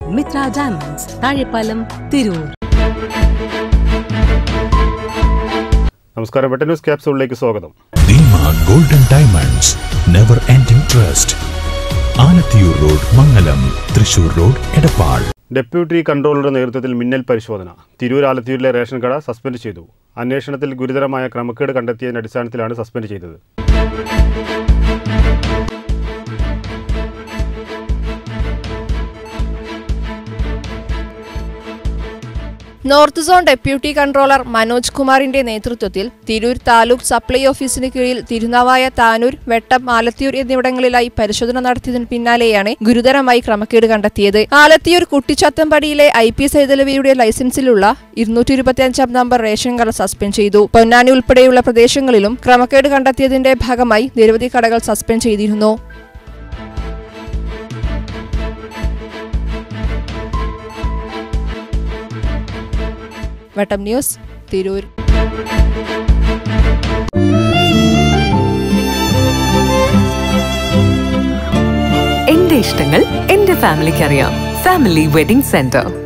Mitra diamonds Thazhepalam Tirur നമസ്കാരം വെട്ട news ക്യാപ്സൂളിലേക്ക് സ്വാഗതം Bhima golden diamonds never ending trust Alathiyur road Mangalam Thrissur road Edappal deputy കൺട്രോളറുടെ നേതൃത്വത്തിൽ മിന്നൽ പരിശോധന തിരൂർ ആലത്തിയൂരിലെ റേഷൻ കട സസ്പെൻഡ് ചെയ്തു അന്വേഷണത്തിൽ ഗുരുതരമായ ക്രമക്കേട് കണ്ടെത്തിയതിന്റെ അടിസ്ഥാനത്തിലാണ് സസ്പെൻഡ് ചെയ്തത് north zone deputy controller Manoj കുമാറിന്റെ നേതൃത്വത്തിൽ തിരൂർ താലൂക്ക് സപ്ലൈ ഓഫീസിന് കീഴിൽ തിരുനാവായ താനൂർ വെട്ടം ആലത്തിയൂർ എന്നിവിടങ്ങളിലായി പരിശോധന നടത്തിയതിനു പിന്നാലെയാണ് ഗുരുതരമായി ക്രമക്കേട് കണ്ടെത്തിയത് ആലത്തിയൂർ കുട്ടിച്ചത്തമ്പടിയിലെ ഐ പി എസ് ഐതലവിയുടെ ലൈസൻസിലുള്ള ഇരുന്നൂറ്റി ഇരുപത്തിയഞ്ചാം നമ്പർ റേഷൻ കട സസ്പെൻഡ് ചെയ്തു പൊന്നാനി ഉൾപ്പെടെയുള്ള പ്രദേശങ്ങളിലും ക്രമക്കേട് കണ്ടെത്തിയതിന്റെ ഭാഗമായി നിരവധി കടകൾ സസ്പെൻഡ് ചെയ്തിരുന്നു വെട്ടം ന്യൂസ് തിരൂർ എന്റെ ഇഷ്ടങ്ങൾ എന്റെ ഫാമിലിക്ക് അറിയാം ഫാമിലി വെഡിംഗ് സെന്റർ